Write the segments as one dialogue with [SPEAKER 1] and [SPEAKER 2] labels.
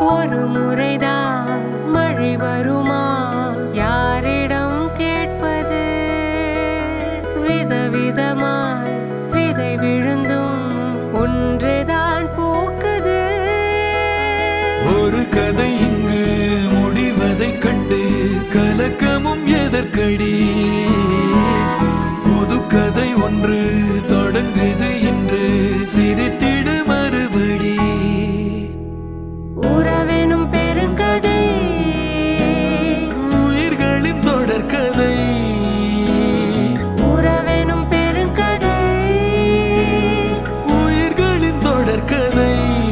[SPEAKER 1] ஒரு முறைதான் மழை வருமா யாரிடம் கேட்பது விதவிதமாய் விதை விழுந்தும் ஒன்றுதான் பூக்குது
[SPEAKER 2] ஒரு கதை இங்கு முடிவதைக் கண்டு கலக்கமும் எதற்கடி புது கதை ஒன்று தொடங்குது என்று சிரித்திடு மறுபடி
[SPEAKER 1] உறவெனும் பெருங்கதை
[SPEAKER 2] உயிர்களின் தொடர்கதை
[SPEAKER 1] உறவெனும் பெருங்கதை
[SPEAKER 2] உயிர்களின் தொடர்கதை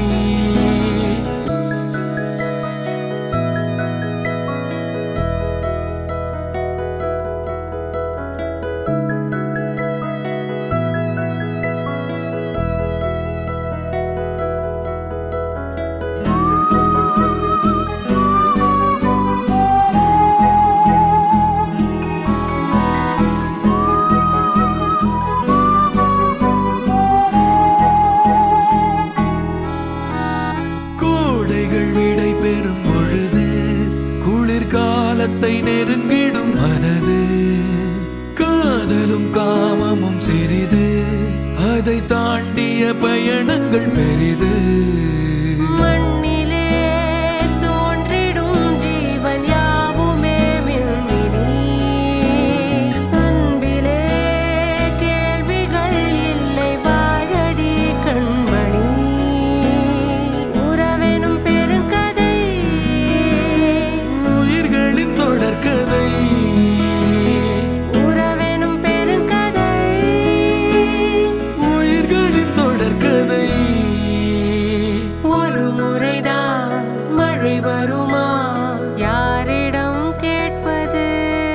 [SPEAKER 2] கோடைகள் விடை பெறும் பொழுது குளிர்காலத்தை நெருங்கிடும் மனது காதலும் காமமும் சிறிது அதை தாண்டிய பயணங்கள் பெரிது
[SPEAKER 1] மண்ணிலே தோன்றிடும் ஜீவன் யாவுமே மின்மினி அன்பிலே கேள்விகள் இல்லை வாழடி கண்மணி உறவெனும் பெருங்கதை
[SPEAKER 2] உயிர்களின் தொடர்கதை
[SPEAKER 1] உறவெனும் பெருங்கதை
[SPEAKER 2] உயிர்களின் தொடர்கதை
[SPEAKER 1] ஒரு முறைதான் மழை வருமா யாரிடம் கேட்பது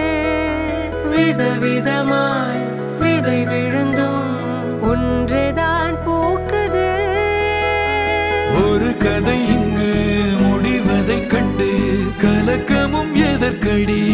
[SPEAKER 1] விதவிதமாய் விதை விழுந்தும் ஒன்றுதான் பூக்குது
[SPEAKER 2] ஒரு கதை இங்கு முடிவதைக் கண்டு கலக்கமும் எதற்கடி